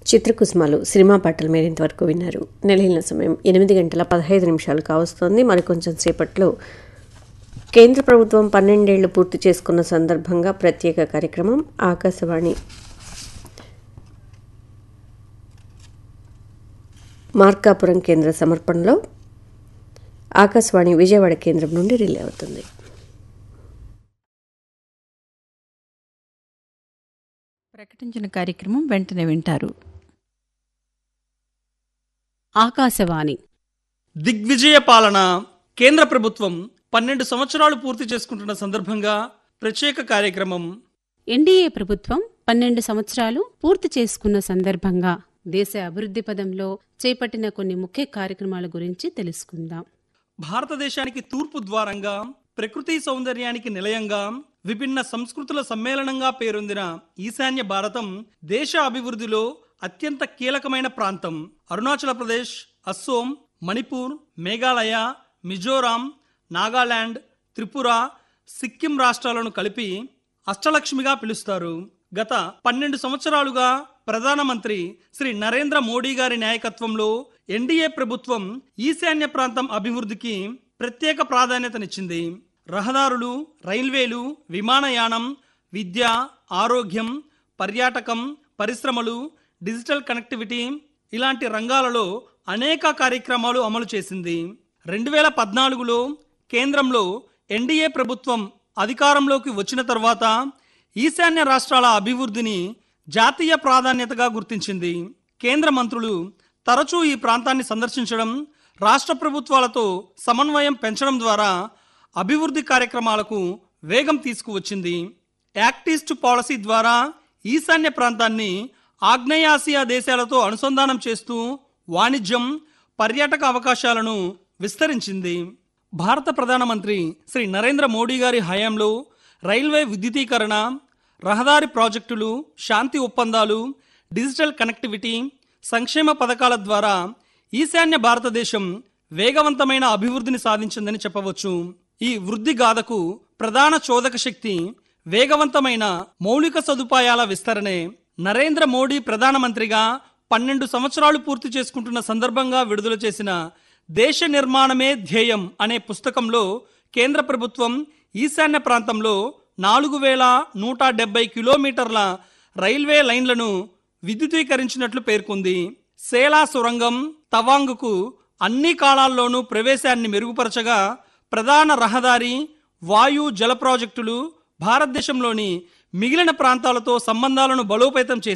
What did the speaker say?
చిత్రకుసుమాలు cinema పాటలు మీరు ఇంతవరకు విన్నారు నెలైన సమయం ఎనిమిది గంటల పదహైదు నిమిషాలు కావస్తోంది మరి కొంచెం సేపట్లో కేంద్ర ప్రభుత్వం పన్నెండేళ్లు పూర్తి చేసుకున్న సందర్భంగా ప్రత్యేక కార్యక్రమం ఆకాశవాణి మార్కాపురం కేంద్ర సమర్పణలో ఆకాశవాణి విజయవాడ కేంద్రం నుండి రిలే అవుతుంది ప్రకటించిన కార్యక్రమం వెంటనే వింటారు ఆకాశవాణి దిగ్విజయ పాలన కేంద్ర ప్రభుత్వం పన్నెండు సంవత్సరాలు పూర్తి చేసుకుంటున్న సందర్భంగా ప్రత్యేక కార్యక్రమం ఎన్డీఏ ప్రభుత్వం పన్నెండు సంవత్సరాలు పూర్తి చేసుకున్న సందర్భంగా దేశ అభివృద్ధి పదంలో చేపట్టిన కొన్ని ముఖ్య కార్యక్రమాల గురించి తెలుసుకుందాం భారతదేశానికి తూర్పు ద్వారంగా ప్రకృతి సౌందర్యానికి నిలయంగా విభిన్న సంస్కృతుల సమ్మేళనంగా పేరొందిన ఈశాన్య భారతం దేశ అభివృద్ధిలో అత్యంత కీలకమైన ప్రాంతం అరుణాచల ప్రదేశ్ అస్సోం మణిపూర్ మేఘాలయ మిజోరాం నాగాలాండ్ త్రిపుర సిక్కిం రాష్ట్రాలను కలిపి అష్టలక్ష్మిగా పిలుస్తారు గత పన్నెండు సంవత్సరాలుగా ప్రధానమంత్రి శ్రీ నరేంద్ర మోడీ గారి నాయకత్వంలో ఎన్డీఏ ప్రభుత్వం ఈశాన్య ప్రాంతం అభివృద్ధికి ప్రత్యేక ప్రాధాన్యతనిచ్చింది రహదారులు రైల్వేలు విమానయానం విద్య ఆరోగ్యం పర్యాటకం పరిశ్రమలు డిజిటల్ కనెక్టివిటీ ఇలాంటి రంగాలలో అనేక కార్యక్రమాలు అమలు చేసింది రెండు వేల పద్నాలుగులో కేంద్రంలో ఎన్డీఏ ప్రభుత్వం అధికారంలోకి వచ్చిన తర్వాత ఈశాన్య రాష్ట్రాల అభివృద్ధిని జాతీయ ప్రాధాన్యతగా గుర్తించింది కేంద్ర మంత్రులు తరచూ ఈ ప్రాంతాన్ని సందర్శించడం రాష్ట్ర ప్రభుత్వాలతో సమన్వయం పెంచడం ద్వారా అభివృద్ధి కార్యక్రమాలకు వేగం తీసుకువచ్చింది యాక్ట్ ఈస్ట్ పాలసీ ద్వారా ఈశాన్య ప్రాంతాన్ని ఆగ్నేయాసియా దేశాలతో అనుసంధానం చేస్తూ వాణిజ్యం పర్యాటక అవకాశాలను విస్తరించింది భారత ప్రధానమంత్రి శ్రీ నరేంద్ర మోడీ గారి హయాంలో రైల్వే విద్యుదీకరణ రహదారి ప్రాజెక్టులు శాంతి ఒప్పందాలు డిజిటల్ కనెక్టివిటీ సంక్షేమ పథకాల ద్వారా ఈశాన్య భారతదేశం వేగవంతమైన అభివృద్ధిని సాధించిందని చెప్పవచ్చు ఈ వృద్ధి గాథకు ప్రధాన చోదక శక్తి వేగవంతమైన మౌలిక సదుపాయాల విస్తరణే నరేంద్ర మోడీ ప్రధానమంత్రిగా పన్నెండు సంవత్సరాలు పూర్తి చేసుకుంటున్న సందర్భంగా విడుదల చేసిన దేశ నిర్మాణమే ధ్యేయం అనే పుస్తకంలో కేంద్ర ప్రభుత్వం ఈశాన్య ప్రాంతంలో నాలుగు వేల నూట డెబ్బై కిలోమీటర్ల రైల్వే లైన్లను విద్యుదీకరించినట్లు పేర్కొంది సేలా సొరంగం తవాంగ్కు అన్ని కాలాల్లోనూ ప్రవేశాన్ని మెరుగుపరచగా ప్రధాన రహదారి వాయు జల ప్రాజెక్టులు భారతదేశంలోని మిగిలిన ప్రాంతాలతో సంబంధాలను బలోపేతం చేసి